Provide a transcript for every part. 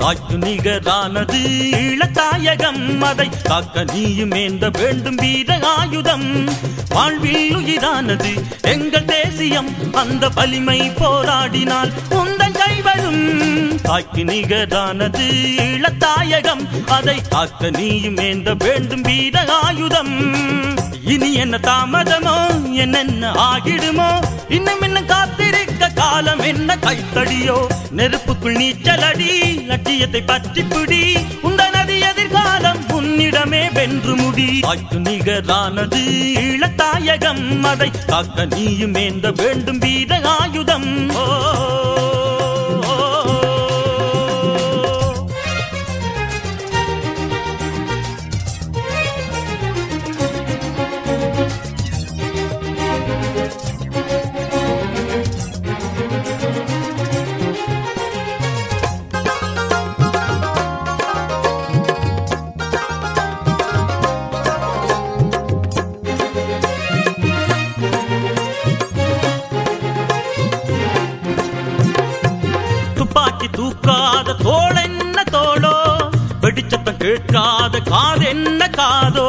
தாய்க்கு நிகரானது இளத்தாயகம் அதை காக்க நீயும் ஏந்த வேண்டும் வீர ஆயுதம் வாழ்வில் உயிரானது எங்கள் தேசியம் அந்த வலிமை போராடினால் உந்தன் கைவரும் தாய்க்கு நிகரானது இளத்தாயகம் அதை காக்க நீயும் ஏந்த வேண்டும் வீர ஆயுதம் இனி என்ன தாமதமோ என்னென்ன ஆகிடுமோ இன்னும் என்ன காத்திருக்க காலம் என்ன கைத்தடியோ நெருப்புக்குள் நீச்சலடி லட்சியத்தை பற்றி பிடி உந்த நதி எதிர்காலம் உன்னிடமே வென்று முடி ஆய்க்கு நிகரானது இளத்தாயகம் அதை காக்க நீயும் ஏந்த வேண்டும் வீர ஆயுதம் ஓ துப்பாக்கி தூக்காத தோள் என்ன தோளோ வெடிச்சத்தம் கேட்காத காது என்ன காதோ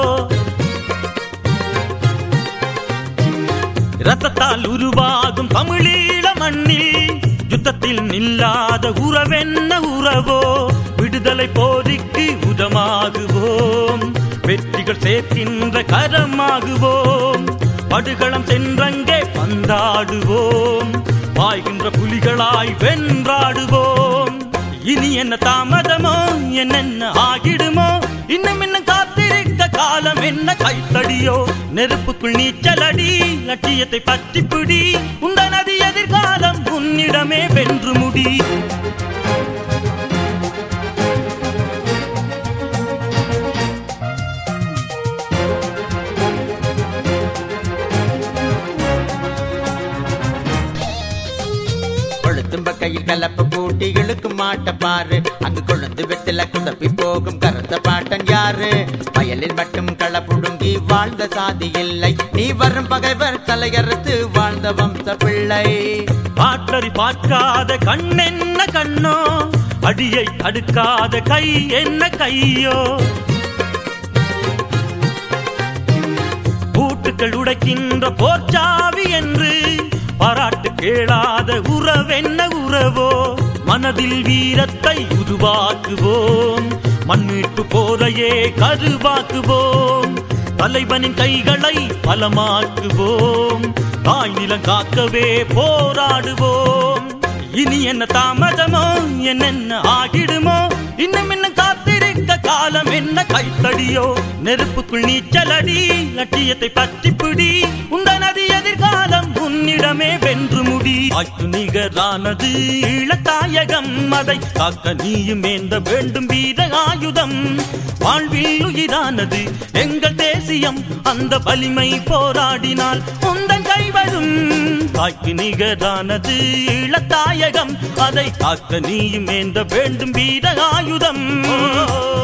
ரத்தத்தால் உருவாகும் தமிழீழ மண்ணில் யுத்தத்தில் நில்லாத உறவென்ன உறவோ விடுதலை போரிக்கு உதமாகுவோம் வெற்றிகள் சேர்க்கின்ற கரமாகுவோம் படுகளம் சென்றங்கே பந்தாடுவோம் பாய்கின்ற புலிகளாய் வென்றாடுவோம் இனி என்ன தாமதமோ என்னென்ன ஆகிடுமோ இன்னும் இன்னும் காத்திருக்க காலம் என்ன கைத்தடியோ நெருப்புக்குள் நீச்சலடி லட்சியத்தை பற்றி பிடி உந்த நதி எதிர்காலம் உன்னிடமே வென்று முடி கொளுத்தும் கையில் கலப்பு கூட்டி இழுக்கும் மாட்ட பாரு அங்கு கொழுந்து வெட்டில குழப்பி போகும் கருத்த பாட்டன் யாரு வயலில் மட்டும் களப்புடுங்கி வாழ்ந்த சாதி இல்லை நீ வரும் பகைவர் தலையறுத்து வாழ்ந்த வம்ச பிள்ளை பாட்டறி பார்க்காத கண்ணென்ன கண்ணோ அடியை தடுக்காத கை என்ன கையோ பூட்டுக்கள் உடைக்கின்ற போர்ச்சாவி என்று பாராட்டு கேளாத உறவென்ன உறவோ மனதில் வீரத்தை உருவாக்குவோம் மண்மீட்பு போரையே கருவாக்குவோம் தலைவனின் கைகளை பலமாக்குவோம் தாய் நிலம் காக்கவே போராடுவோம் இனி என்ன தாமதமோ என்னென்ன ஆகிடுமோ இன்னும் என்ன காத்திருக்க காலம் என்ன கைத்தடியோ நெருப்புக்குள் நீச்சலடி லட்சியத்தை பற்றி பிடி உந்த நதி எதிர்காலம் உன்னிடமே வென்று முடி ஆய்க்கு நிகரானது இளத்தாயகம் அதை காக்க நீயும் ஏந்த வேண்டும் வீர ஆயுதம் வாழ்வில் உயிரானது எங்கள் தேசியம் அந்த வலிமை போராடினால் உந்தன் கைவரும் தாய்க்கு நிகரானது இளத்தாயகம் அதை காக்க நீயும் ஏந்த வேண்டும் வீர ஆயுதம் ஓ